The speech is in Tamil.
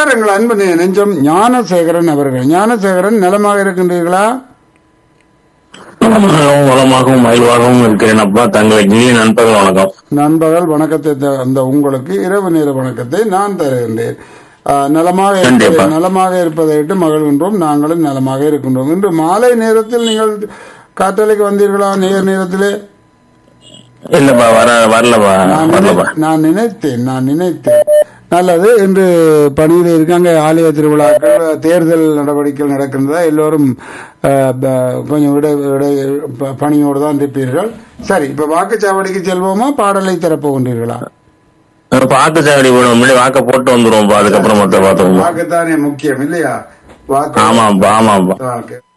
வந்திருக்கிறார் எங்கள் அன்பு நெ- நெஞ்சம் ஞானசேகரன் அவர்கள் ஞானசேகரன் நலமாக இருக்கின்றீர்களா வளமாகவும் வளமாகவும் மகிழ்வாகவும் இருக்கிறேன் அப்பா தங்களுக்கு இனிய நண்பர்கள் வணக்கம் நண்பர்கள் வணக்கத்தை த- அந்த உங்களுக்கு இரவு நேர வணக்கத்தை நான் தருகின்றேன் ஆ, நலமாக இருப்பதை கண்டிப்பா. நலமாக இருப்பதை விட்டு மகிழ்கின்றோம் நாங்களும் நலமாக இருக்கின்றோம் இன்று மாலை நேரத்தில் நீங்கள் காற்றலைக்கு வந்தீர்களா நேர் நேரத்திலே இல்லப்பா வர வரலப்பா நான் வரலப்பா நினை- நான் நினைத்தேன் நான் நினைத்தேன் நல்லது இன்று பணியில் இருக்காங்க ஆலய திருவிழாக்கள் தேர்தல் நடவடிக்கைகள் நடக்கின்றதா எல்லோரும் அஹ், ப- கொஞ்சம் விட விட ப- பணியோடு தான் இருப்பீர்கள் சரி இப்ப வாக்குச்சாவடிக்கு செல்வோமா பாடலை திறப்புகின்றீர்களா வாக்கு சாவடி போடும் முன்னாடி வாக்க போட்டு வந்துருவோம்ப்பா அதுக்கப்புறம் மொத்த பார்த்துக்கோங்க வாக்குத்தானே முக்கியம் இல்லையா வாக்கு ஆமாப்பா ஆமாப்பா வாக்கு